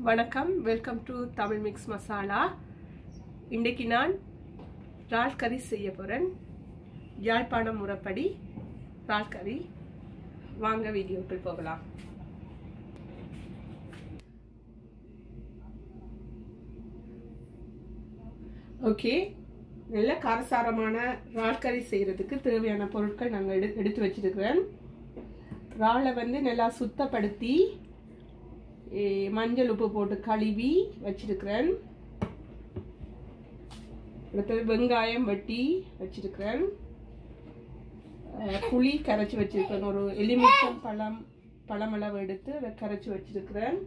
வணக்கம் welcome to Tamil mix masala இன்றைக்கு நான் இறால் கறி செய்ய போகிறேன் யாழ்ப்பாணம் முறைப்படி இறால் கறி வாங்க வீடியோக்குள் போகலாம் ஓகே நல்ல காரசாரமான இறால் கறி செய்கிறதுக்கு தேவையான பொருட்கள் நாங்கள் எடு எடுத்து வச்சிருக்கிறேன் இறாலை வந்து நல்லா சுத்தப்படுத்தி ஏ, மஞ்சள் உப்பு போட்டு கழுவி வச்சிருக்கிறேன் அடுத்தது வெங்காயம் வெட்டி வச்சிருக்கிறேன் அஹ், புளி கரைச்சி வச்சிருக்கிறேன் ஒரு எலுமிச்சம் பழம் பழமளவு எடுத்து அதை கரைச்சி வச்சிருக்கிறேன்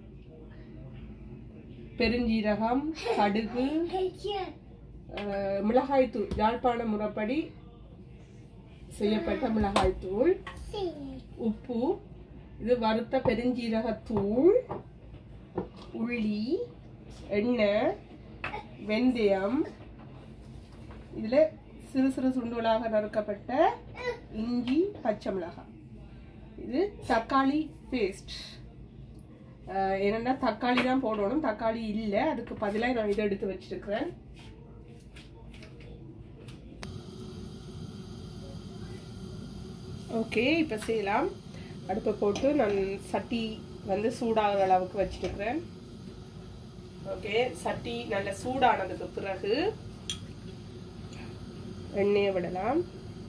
பெருஞ்சீரகம் கடுகு அஹ், மிளகாய்த்தூள் யாழ்ப்பாண முறைப்படி செய்யப்பட்ட மிளகாய்த்தூள் உப்பு இது வறுத்த பெருஞ்சீரகத்தூள் உள்ளி எண்ணெய் வெந்தயம் இதில் சிறு சிறு சுண்டுகளாக நறுக்கப்பட்ட இஞ்சி பச்சை மிளகாய் இது தக்காளி பேஸ்ட் என்னென்னா தக்காளி தான் போடணும் தக்காளி இல்லை அதுக்கு பதிலாக நான் இதை எடுத்து வச்சிருக்கிறேன் ஓகே இப்போ செய்யலாம் அடுப்பை போட்டு நான் சட்டி வந்து சூடாகிற அளவுக்கு வச்சிருக்கிறேன் ஓகே சட்டி நல்ல சூடானதுக்கு பிறகு எண்ணெயை விடலாம்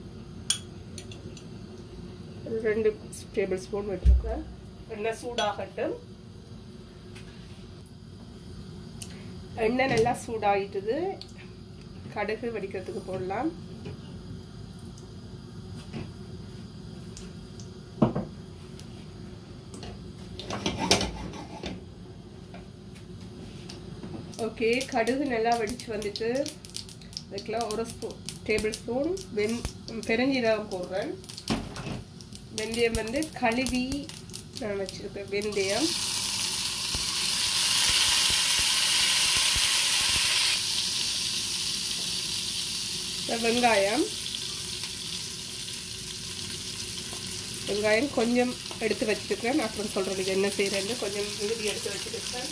ஒரு ரெண்டு டேபிள் ஸ்பூன் விட்டுருக்கேன் எண்ணெய் சூடாகட்டும் எண்ணெய் நல்லா சூடாகிட்டுது கடுகு வெடிக்கிறதுக்கு போடலாம் ஓகே கடுகு நல்லா வெடிச்சு வந்துட்டு அதுக்குலாம் ஒரு ஸ்பூன் டேபிள் ஸ்பூன் வெந் பெருஞ்சீரகம் போடுறேன் வெந்தயம் வந்து கழுவி நான் வச்சுருக்கேன் வெந்தயம் வெங்காயம் வெங்காயம் கொஞ்சம் எடுத்து வச்சுருக்கிறேன் அப்புறம் சொல்கிறது என்ன செய்கிறேன்னு கொஞ்சம் இறுதி எடுத்து வச்சுருக்கிறேன்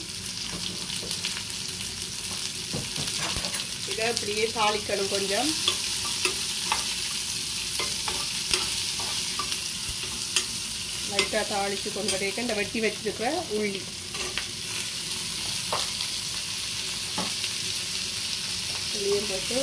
இதை அப்படியே தாளிக்கணும் கொஞ்சம் லைட்டாக தாளித்து கொண்டு வரைக்கும் இந்த வெட்டி வச்சிருக்கிற உள்ளி உள்ளியும் போட்டு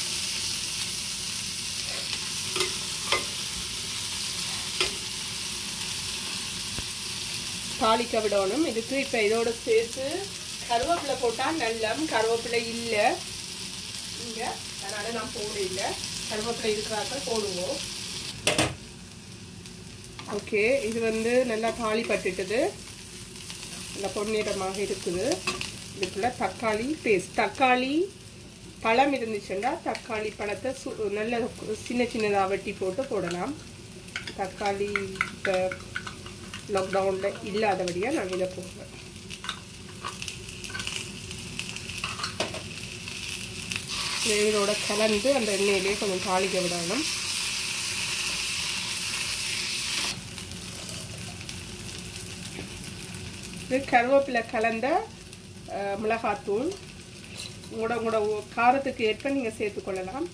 தாளிக்க விடணும் இதுக்கு இப்போ இதோட சேர்த்து கருவேப்பிலை போட்டால் நல்லம் கருவேப்பிலை இல்லை இங்கே அதனால் நான் போட இல்லை கருவேப்பிலை இருக்கிறாக்க போடுவோம் ஓகே இது வந்து நல்லா தாளி பட்டுட்டுது நல்லா பொன்னிறமாக இருக்குது இதுக்குள்ள தக்காளி பேஸ்ட் தக்காளி பழம் இருந்துச்சுன்னா தக்காளி பழத்தை சு நல்ல சின்ன சின்னதாக வெட்டி போட்டு போடலாம் தக்காளி இப்போ லாக்டவுனில் இல்லாதபடியாக நான் இதை போடுவேன் இதோட கலந்து அந்த எண்ணெயிலே கொஞ்சம் தாளிக்க விடணும் இது கருவேப்பிலை கலந்த மிளகாத்தூள் உங்களோட உங்களோட காரத்துக்கு ஏற்ப நீங்கள் சேர்த்துக்கொள்ளலாம்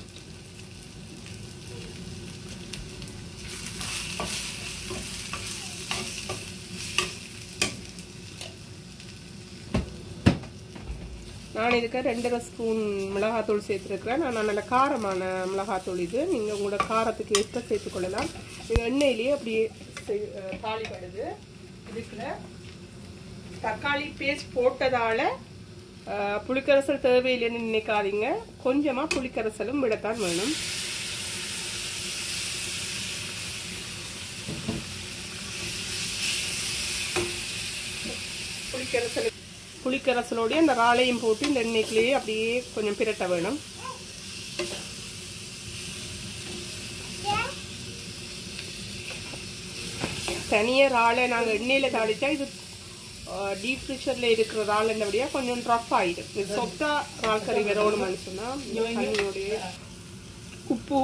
நான் இதுக்கு ரெண்டரை ஸ்பூன் மிளகாத்தூள் சேர்த்துருக்குறேன் நான் நல்ல காரமான மிளகாத்தூள் இது நீங்கள் உங்களோட காரத்துக்கு ஏற்ப சேர்த்துக்கொள்ளலாம் இது எண்ணெயிலேயே அப்படியே தாளிப்படுது இதுக்குள்ள தக்காளி பேஸ்ட் போட்டதால் புளிக்கரசல் தேவையில்லைன்னு நினைக்காதீங்க கொஞ்சமாக புளிக்கரசலும் விடத்தான் வேணும் புளிக்கரசல் புளிக்கரசலோடய அந்த ராளையும் போட்டு இந்த எண்ணெய்க்குள்ளேயே அப்படியே கொஞ்சம் பிரட்ட வேணும் தனியாக ராளை நாங்கள் எண்ணெயில் தாளித்தா இது டீப் ஃப்ரிஷரில் இருக்கிற ரால் என்னபடியாக கொஞ்சம் ரஃப் ஆகிடும் இது சொத்தா ரால் கறி வரணும்னு சொன்னால் தண்ணியோடைய உப்பு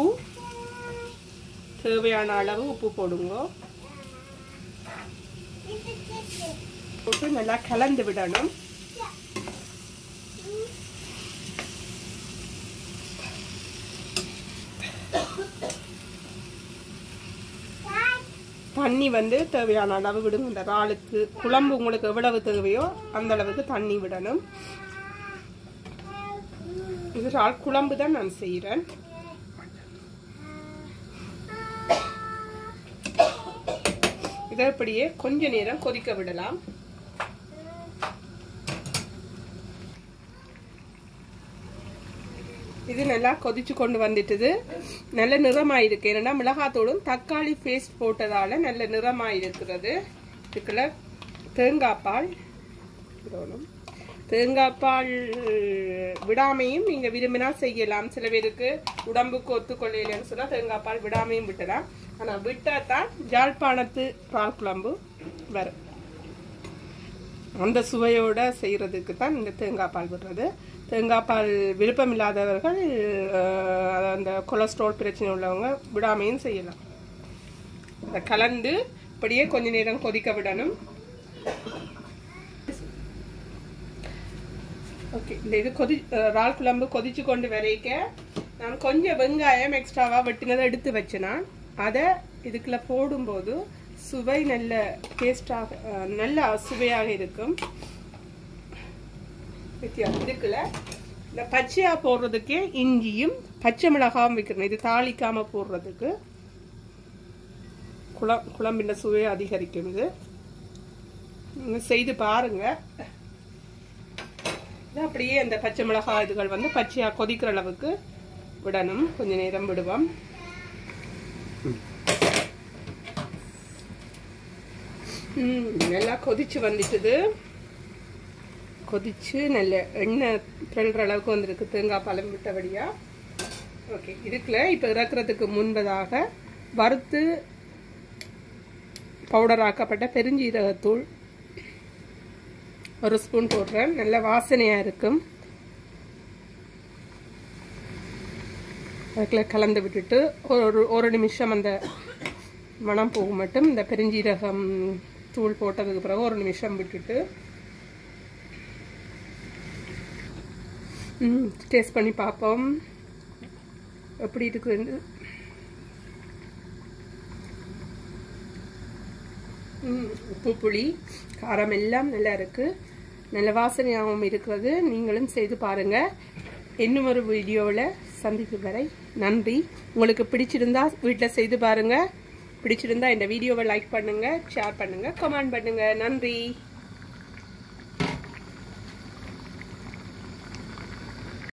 தேவையான அளவு உப்பு போடுங்க போட்டு நல்லா கலந்து விடணும் தண்ணி வந்து தேவையான அளவு விடுங்க இந்த இறாலுக்கு குழம்பு உங்களுக்கு எவ்வளவு தேவையோ அந்த அளவுக்கு தண்ணி விடணும் இது இறால் குழம்பு தான் நான் செய்கிறேன் இதை அப்படியே கொஞ்ச நேரம் கொதிக்க விடலாம் இது நல்லா கொதிச்சு கொண்டு வந்துட்டுது நல்ல நிறமாயிருக்கு ஏன்னா மிளகாத்தூளும் தக்காளி பேஸ்ட் போட்டதால நல்ல நிறமாயிருக்கிறது இதுக்குள்ள தேங்காய் பால் விடணும் தேங்காய் பால் விடாமையும் நீங்க விரும்பினா செய்யலாம் சில பேருக்கு உடம்புக்கு ஒத்துக்கொள்ளையிலன்னு சொன்னா தேங்காய் பால் விடாமையும் விட்டலாம் ஆனா விட்டா தான் ஜாழ்ப்பாணத்து பால் குழம்பு வரும் அந்த சுவையோட செய்யறதுக்கு தான் இந்த தேங்காய் பால் விடுறது தேங்காய் பால் விருப்பம் இல்லாதவர்கள் அஹ், அந்த கொலஸ்ட்ரால் பிரச்சனை உள்ளவங்க விடாமையும் செய்யலாம் அதை கலந்து இப்படியே கொஞ்ச நேரம் கொதிக்க விடணும் ஓகே இந்த இது கொதி அஹ், இறால் குழம்பு கொதிச்சு கொண்டு வரைக்க நான் கொஞ்சம் வெங்காயம் எக்ஸ்ட்ராவா வெட்டினதை எடுத்து வச்சேனா அதை இதுக்குள்ள போடும்போது சுவை நல்ல டேஸ்டாக அஹ், நல்ல சுவையாக இருக்கும் வித்தியாசம் இருக்குல்ல இந்த பச்சையா போடுறதுக்கே இஞ்சியும் பச்சை மிளகாவும் வைக்கணும் இது தாளிக்காம போடுறதுக்கு குழம் குழம்பின் சுவையை அதிகரிக்கும் இது நீங்க செய்து பாருங்க இது அப்படியே அந்த பச்சை மிளகாய் இதுகள் வந்து பச்சையா கொதிக்கிற அளவுக்கு விடணும் கொஞ்ச நேரம் விடுவோம் ம், நல்லா கொதிச்சு வந்துட்டுது கொதிச்சு நல்ல எண்ணெய் பிறல்ற அளவுக்கு வந்திருக்கு தேங்காய் பழம் விட்டபடியா ஓகே இதுக்குள்ள இப்போ இறக்குறதுக்கு முன்பதாக வறுத்து பவுடர் ஆக்கப்பட்ட பெருஞ்சீரகத்தூள் ஒரு ஸ்பூன் போடுறேன் நல்ல வாசனையாக இருக்கும் அதுக்குள்ள கலந்து விட்டுட்டு ஒரு ஒரு நிமிஷம் அந்த மணம் போகும் மட்டும் இந்த பெருஞ்சீரகம் தூள் போட்டதுக்கு பிறகு ஒரு நிமிஷம் விட்டுட்டு ம் டேஸ்ட் பண்ணி பார்ப்போம் எப்படி இருக்குன்னு ம் உப்பு புளி காரம் எல்லாம் நல்லா இருக்கு நல்ல வாசனையாகவும் இருக்கிறது நீங்களும் செய்து பாருங்க இன்னும் ஒரு வீடியோவில் சந்திக்கும் வரை நன்றி உங்களுக்கு பிடிச்சிருந்தா வீட்டில் செய்து பாருங்க பிடிச்சிருந்தா இந்த வீடியோவை லைக் பண்ணுங்க ஷேர் பண்ணுங்க கமெண்ட் பண்ணுங்க நன்றி